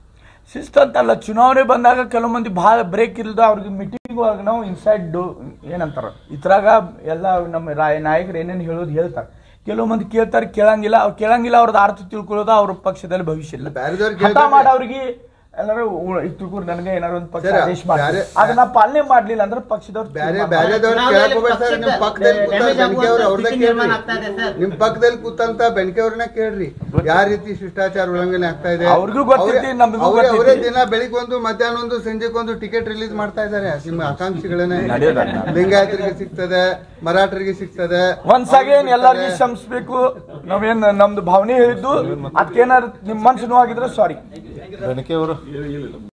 ಶಿಸ್ತಂತಲ್ಲ ಚುನಾವಣೆ ಬಂದಾಗ ಕೆಲವು ಮಂದಿ ಭಾಳ ಬ್ರೇಕ್ ಇಲ್ದ ಅವ್ರಿಗೆ ಮೀಟಿಂಗ್ ಒಳಗೆ ನಾವು ಇನ್ಸೈಡ್ ಏನಂತಾರ ಇದ್ರಾಗ ಎಲ್ಲ ನಮ್ಮ ರಾಯ ನಾಯಕರು ಏನೇನು ಹೇಳೋದು ಹೇಳ್ತಾರೆ ಕೆಲವು ಮಂದಿ ಕೇಳ್ತಾರೆ ಕೇಳಂಗಿಲ್ಲ ಅವ್ರು ಕೇಳಂಗಿಲ್ಲ ಅವ್ರದ್ದು ಅರ್ಥ ತಿಳ್ಕೊಳ್ಳೋದು ಅವ್ರ ಪಕ್ಷದಲ್ಲಿ ಭವಿಷ್ಯ ಇಲ್ಲ ಬ್ಯಾರೆದವ್ರು ಹಠ ಕೇಳ್ತಾರೆ. ಮಾಡೋರಿಗೆ ಎಲ್ಲರೂ ತಿಳ್ಕೊಂಡು ನನಗೆ ಏನಾರು ಒಂದು ಪಕ್ಷ ಸರ್, ಆದೇಶ ಮಾಡ್ತಾರೆ ಬ್ಯಾರೆ- ಅದನ್ನ ಪಾಲನೆ ಮಾಡ್ಲಿಲ್ಲ ಅಂದ್ರೆ ಪಕ್ಷದವ್ರು ಬೇರೆ ತೀರ್ಮಾನ ಮಾಡ್ತಾರೆ. ಬೇರೆದವ್ರು ನಾವು ಕೇಳಕ್ ಇಲ್ಲಿ ಹೋಗ್ಬೇಡಿ ಸರ್ ನಿಮ್ ಪಕ್ಷದ ಪಕ್ಕದಲ್ಲಿ ಕೂತ damage ಬೆನಕೆ ಅವ್ರು ಆಗುವಂತ ಅವ್ರನ್ನ ಸ್ಥಿತಿ ನಿರ್ಮಾಣ ಆಗ್ತಾ ಇದೆ ಕೇಳ್ರಿ ಸರ್. ನಿಮ್ ಪಕ್ಕದಲ್ಲಿ ಕೂತಂತ ಬೆನಕೆ ಅವ್ರನ್ನ ಕೇಳ್ರಿ ಯಾವ ರೀತಿ ಶಿಷ್ಟಾಚಾರ ಉಲ್ಲಂಘನೆ ಆಗ್ತಾ ಇದೆ ಅವ್ರಿಗೂ ಗೊತ್ತೈತಿ, ಅವ್ರೇ- ನಮಗೂ ಅವ್ರೇ- ಗೊತ್ತೈತಿ. ಅವರೇ ದಿನ ಬೆಳಿಗ್ಗೆ ಒಂದು ಮಧ್ಯಾಹ್ನ ಒಂದು ಸಂಜೆಗೆ ಒಂದು ಟಿಕೆಟ್ ರಿಲೀಸ್ ಮಾಡ್ತಾ ಇದ್ದಾರೆ ನಿಮ್ಮ ಆಕಾಂಕ್ಷಿಗಳನ್ನ ಲಿಂಗಾಯತರಿಗೆ ಸಿಗ್ತದೆ ಮರಾಠರಿಗೆ ಸಿಗ್ತದೆ ಒನ್ಸ್ ಅಗೇನ್ ಎಲ್ಲರಿಗೂ ಕ್ಷಮಿಸ್ಬೇಕು ನಾವೇನ್ ನಮ್ದು ಭಾವನೆ ಹೇಳಿದ್ದು ಅದಕ್ಕೇನಾದ್ರು ನಿಮ್ ಮನ್ಸು ನೋವಾಗಿದ್ರೆ ಸಾರಿ ಬೆನಕೆ ಅವರು